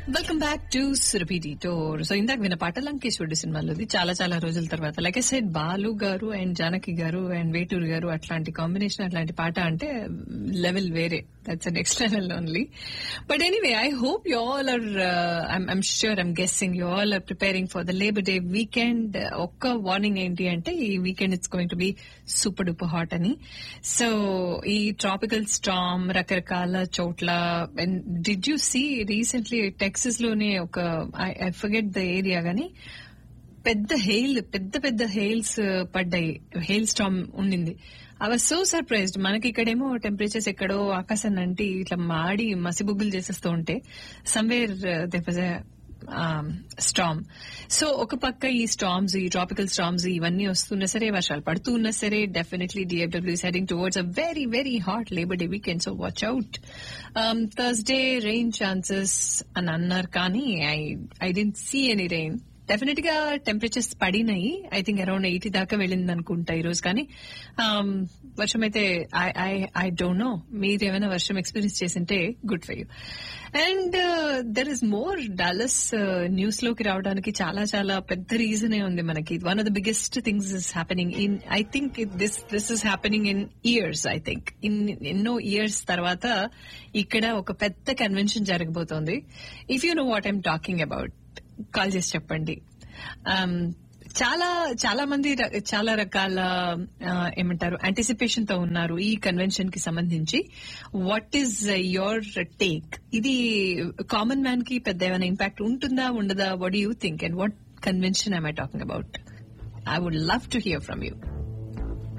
welcome back to Surabhi టోర్ so ఇందాక విన్న పాట లంకేశ్వరుడు సినిమాలోది చాలా చాలా రోజుల తర్వాత లైక్ ఐ సెడ్ బాలు గారు అండ్ జానకి గారు అండ్ వేటూరు గారు అట్లాంటి కాంబినేషన్ అట్లాంటి పాట అంటే లెవెల్ వేరే that's an next level only but anyway I hope you all are I'm sure I'm guessing you all are preparing for the labour day weekend ఒక్క warning ఏంటి అంటే ఈ weekend it's going to be super duper hot అని so ఈ tropical storm రకరకాల చోట్ల did you see recently Texas లోనే ఒక ఐ ఫర్గెట్ ద ఏరియా గానీ పెద్ద హెయిల్ పెద్ద పెద్ద హెయిల్స్ పడ్డాయి హెయిల్ స్టామ్ ఉండింది ఐ వాజ్ సో సర్ప్రైజ్డ్ మనకి ఇక్కడేమో టెంపరేచర్స్ ఎక్కడో ఆకాశాన్ని అంటి ఇట్లా మాడి మసిబుగ్గులు చేసేస్తూ ఉంటే somewhere they was storm so ఒక పక్క ఈ స్టామ్స్ ఈ ట్రాపికల్ స్టామ్స్ ఇవన్నీ వస్తున్నా సరే వర్షాలు పడుతూ ఉన్నా సరే definitely DFW is heading towards a very very hot labour day weekend so watch out Thursday rain chances అని అన్నారు కానీ I I didn't see any rain definite గా టెంపరేచర్స్ పడినాయి ఐ థింక్ అరౌండ్ ఎయిటీ దాకా వెళ్ళింది అనుకుంటా ఈ రోజు కానీ వర్షం అయితే ఐ డోంట్ నో మీరు ఏమైనా వర్షం ఎక్స్పీరియన్స్ చేసింటే good for you and there is more Dallas news లోకి రావడానికి చాలా చాలా పెద్ద రీజనే ఉంది మనకి one of the biggest things is happening in I think this this is happening in years I think in ఎన్నో ఇయర్స్ తర్వాత ఇక్కడ ఒక పెద్ద కన్వెన్షన్ జరగబోతోంది if you know what I'm talking about call చేసి చెప్పండి చాలా చాలా మంది చాలా రకాల ఏమంటారు యాంటిసిపేషన్ తో ఉన్నారు ఈ కన్వెన్షన్ కి సంబంధించి వాట్ ఈస్ యోర్ టేక్ ఇది కామన్ మ్యాన్ కి పెద్ద ఏమైనా ఇంపాక్ట్ ఉంటుందా ఉండదా what you think and what convention I talking about I would love to hear from you